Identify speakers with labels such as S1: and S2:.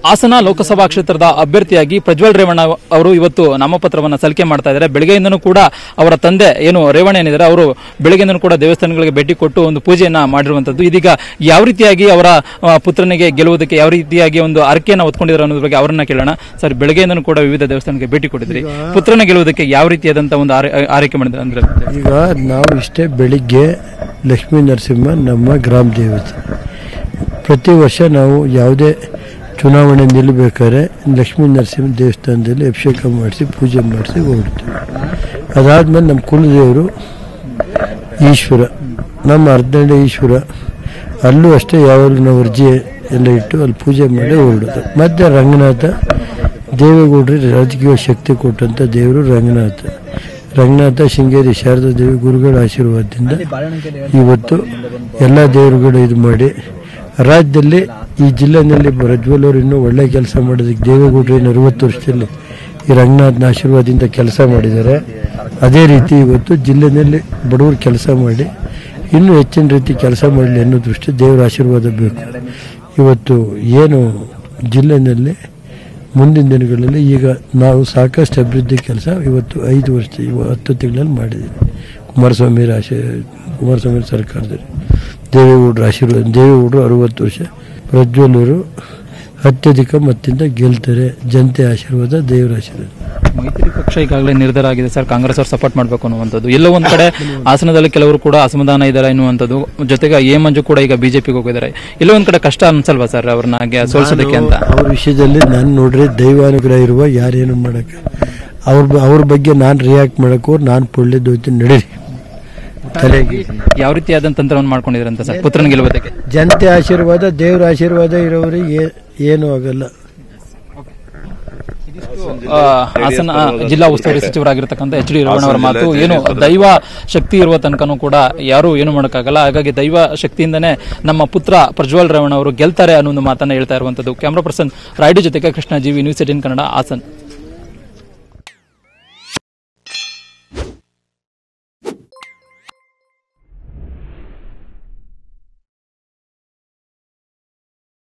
S1: ಹಾಸನ ಲೋಕಸಭಾ ಕ್ಷೇತ್ರದ ಅಭ್ಯರ್ಥಿಯಾಗಿ ಪ್ರಜ್ವಲ್ ರೇವಣ್ಣ ಅವರು ಇವತ್ತು ನಾಮಪತ್ರವನ್ನು ಸಲ್ಲಿಕೆ ಮಾಡ್ತಾ ಇದ್ದಾರೆ ಬೆಳಗ್ಗೆಯಿಂದನೂ ಕೂಡ ಅವರ ತಂದೆ ಏನು ರೇವಣ್ಣ ಏನಿದ್ದಾರೆ ಅವರು ಬೆಳಗ್ಗೆಯಿಂದನೂ ಕೂಡ ದೇವಸ್ಥಾನಗಳಿಗೆ ಭೇಟಿ ಕೊಟ್ಟು ಒಂದು ಪೂಜೆಯನ್ನ ಮಾಡಿರುವಂತದ್ದು ಇದೀಗ ಯಾವ ರೀತಿಯಾಗಿ ಅವರ ಆ, ಪುತ್ರನಿಗೆ ಗೆಲ್ಲುವುದಕ್ಕೆ ಯಾವ ರೀತಿಯಾಗಿ ಒಂದು ಅರ್ಕೆಯನ್ನು ಹೊತ್ಕೊಂಡಿದ್ದಾರೆ ಅನ್ನೋದ್ರ ಬಗ್ಗೆ ಅವರನ್ನ ಕೇಳೋಣ ಸರ್ ಬೆಳಗ್ಗೆಯಿಂದನೂ ಕೂಡ ವಿವಿಧ ದೇವಸ್ಥಾನಕ್ಕೆ ಭೇಟಿ ಕೊಟ್ಟಿದ್ರಿ ಪುತ್ರನ ಗೆಲ್ಲುವುದಕ್ಕೆ ಯಾವ ರೀತಿಯಾದಂತಹ ಒಂದು ಆರೈ- ಆರೈಕೆ ಮಾಡಿದ್ರೆ ಅಂದ್ರೆ
S2: ಈಗ ನಾವು ಇಷ್ಟೇ ಬೆಳಿಗ್ಗೆ ಲಕ್ಷ್ಮೀ ನರಸಿಂಹ ನಮ್ಮ ಗ್ರಾಮ ದೇವತೆ ಪ್ರತಿ ವರ್ಷ ನಾವು ಯಾವುದೇ ಚುನಾವಣೆ ನಿಲ್ಲಬೇಕಾದ್ರೆ ಲಕ್ಷ್ಮೀ ನರಸಿಂಹ ದೇವಸ್ಥಾನದಲ್ಲಿ ಅಭಿಷೇಕ ಮಾಡಿಸಿ ಪೂಜೆ ಮಾಡಿಸಿ ಹೊರಡ್ತೀವಿ ಅದಾದ್ಮೇಲೆ ನಮ್ಮ ಕುಲದೇವರು ಈಶ್ವರ ನಮ್ಮ ಅರ್ಧಂಡ ಈಶ್ವರ ಅಲ್ಲೂ ಅಷ್ಟೇ ಯಾವಾಗಲೂ ನಾವು ಅರ್ಜಿ ಎಲ್ಲ ಇಟ್ಟು ಅಲ್ಲಿ ಪೂಜೆ ಮಾಡಿ ಹೊರಡೋದು ಮತ್ತೆ ರಂಗನಾಥ ದೇವೇಗೌಡರಿಗೆ ರಾಜಕೀಯ ಶಕ್ತಿ ಕೊಟ್ಟಂತ ದೇವರು ರಂಗನಾಥ ರಂಗನಾಥ ಶೃಂಗೇರಿ ಶಾರದಾ ದೇವಿ ಗುರುಗಳ ಆಶೀರ್ವಾದದಿಂದ ಇವತ್ತು ಎಲ್ಲ ದೇವರುಗಳು ಇದು ಮಾಡಿ ರಾಜ್ಯದಲ್ಲಿ ಈ ಜಿಲ್ಲೆನಲ್ಲಿ ಪ್ರಜ್ವಲ್ ಅವರು ಇನ್ನೂ ಒಳ್ಳೆ ಕೆಲಸ ಮಾಡೋದಕ್ಕೆ ದೇವೇಗೌಡರು ಇನ್ನು ಅರವತ್ತು ವರ್ಷದಲ್ಲಿ ಈ ರಂಗನಾಥನ ಆಶೀರ್ವಾದದಿಂದ ಕೆಲಸ ಮಾಡಿದ್ದಾರೆ ಅದೇ ರೀತಿ ಇವತ್ತು ಜಿಲ್ಲೆಯಲ್ಲಿ ಬಡವರು ಕೆಲಸ ಮಾಡಿ ಇನ್ನೂ ಹೆಚ್ಚಿನ ರೀತಿ ಕೆಲಸ ಮಾಡಲಿ ಅನ್ನೋ ದೃಷ್ಟಿ ದೇವರ ಆಶೀರ್ವಾದ ಬೇಕು ಇವತ್ತು ಏನು ಜಿಲ್ಲೆಯಲ್ಲಿ ಮುಂದಿನ ದಿನಗಳಲ್ಲಿ ಈಗ ನಾವು ಸಾಕಷ್ಟು ಅಭಿವೃದ್ಧಿ ಕೆಲಸ ಇವತ್ತು ಐದು ವರ್ಷ ಇವ- ಹತ್ತು ತಿಂಗಳಲ್ಲಿ ಮಾಡಿದ್ದೀವಿ ಕುಮಾರಸ್ವಾಮಿ ಆಶೀ ಕುಮಾರಸ್ವಾಮಿ ಸರ್ಕಾರದಲ್ಲಿ ದೇವೇಗೌಡರ ಆಶೀರ್ವಾದ ದೇವೇಗೌಡರು ಅರವತ್ತು ವರ್ಷ ಪ್ರಜ್ವಲರು ಅತ್ಯಧಿಕ ಮತ್ತಿಂದ ಗೆಲ್ತಾರೆ ಜನತೆ ಆಶೀರ್ವಾದ ದೇವರ ಆಶೀರ್ವಾದ
S1: ಮೈತ್ರಿ ಪಕ್ಷ ಈಗಾಗಲೇ ನಿರ್ಧಾರ ಆಗಿದೆ ಸರ್ ಕಾಂಗ್ರೆಸ್ ಅವರು ಸಪೋರ್ಟ್ ಮಾಡಬೇಕು ಅನ್ನುವಂಥದ್ದು ಎಲ್ಲೋ ಒಂದ್ ಕಡೆ ಹಾಸನದಲ್ಲಿ ಕೆಲವರು ಕೂಡ ಅಸಮಾಧಾನ ಇದ್ದಾರೆ ಎನ್ನುವಂಥದ್ದು ಜೊತೆಗೆ ಎ ಮಂಜು ಕೂಡ ಈಗ ಬಿಜೆಪಿಗೆ ಹೋಗಿದ್ದಾರೆ ಎಲ್ಲೋ ಒಂದ್ ಕಡೆ ಕಷ್ಟ ಅನ್ಸಲ್ವಾ ಸರ್ ಅವ್ರನ್ನ ಹಾಗೆ ಸೋಲ್ಸೋದಕ್ಕೆ ಅಂತ
S2: ಅವ್ರ ವಿಷಯದಲ್ಲಿ ನಾನು ನೋಡ್ರಿ ದೈವಾನುಗ್ರಹ ಇರುವ ಯಾರೇನು ಮಾಡಕ್ಕೆ ಅವ್ರ ಬ- ಅವ್ರ ಬಗ್ಗೆ ನಾನು ರಿಯಾಕ್ಟ್ ಮಾಡಕ್ಕೋ ನಾನು ಪೊಳ್ಳೆದ್ದು ಹೋಗ್ತೀನಿ ನಡೀರಿ ತಲೆಗೆ
S1: ಯಾವ ರೀತಿಯಾದ ತಂತ್ರವನ್ನು ಮಾಡ್ಕೊಂಡಿದ್ದಾರೆ ಅಂತ ಸರ್ ಪುತ್ರನ ಗೆಲ್ಲುವುದಕ್ಕೆ
S2: ಜನತೆ ಆಶೀರ್ವಾದ ದೇವರ ಆಶೀರ್ವಾದ ಇರೋರಿಗೆ ಏ- ಏನೂ ಆಗಲ್ಲ
S1: ಆ, ಹಾಸನ ಜಿಲ್ಲಾ ಉಸ್ತುವಾರಿ ಸಚಿವರಾಗಿರ್ತಕ್ಕಂಥ ಎಚ್ ಡಿ ರೇವಣ್ಣ ಅವರ ಮಾತು ಏನು ದೈವ ಶಕ್ತಿ ಇರುವ ತನಕನೂ ಕೂಡ ಯಾರು ಏನು ಮಾಡೋಕ್ಕಾಗಲ್ಲ ಹಾಗಾಗಿ ದೈವ ಶಕ್ತಿಯಿಂದನೇ ನಮ್ಮ ಪುತ್ರ ಪ್ರಜ್ವಲ್ ರೇವಣ್ಣ ಅವರು ಗೆಲ್ತಾರೆ ಅನ್ನೋ ಒಂದು ಮಾತನ್ನ ಹೇಳ್ತಾ ಇರುವಂತದ್ದು ಕ್ಯಾಮ್ರಾ ಪರ್ಸನ್ ರಾಯ್ಡು ಜೊತೆಗೆ ಕೃಷ್ಣ ಜೀವಿ ನ್ಯೂಸ್ ಏಟೀನ್ ಕನ್ನಡ ಹಾಸನ್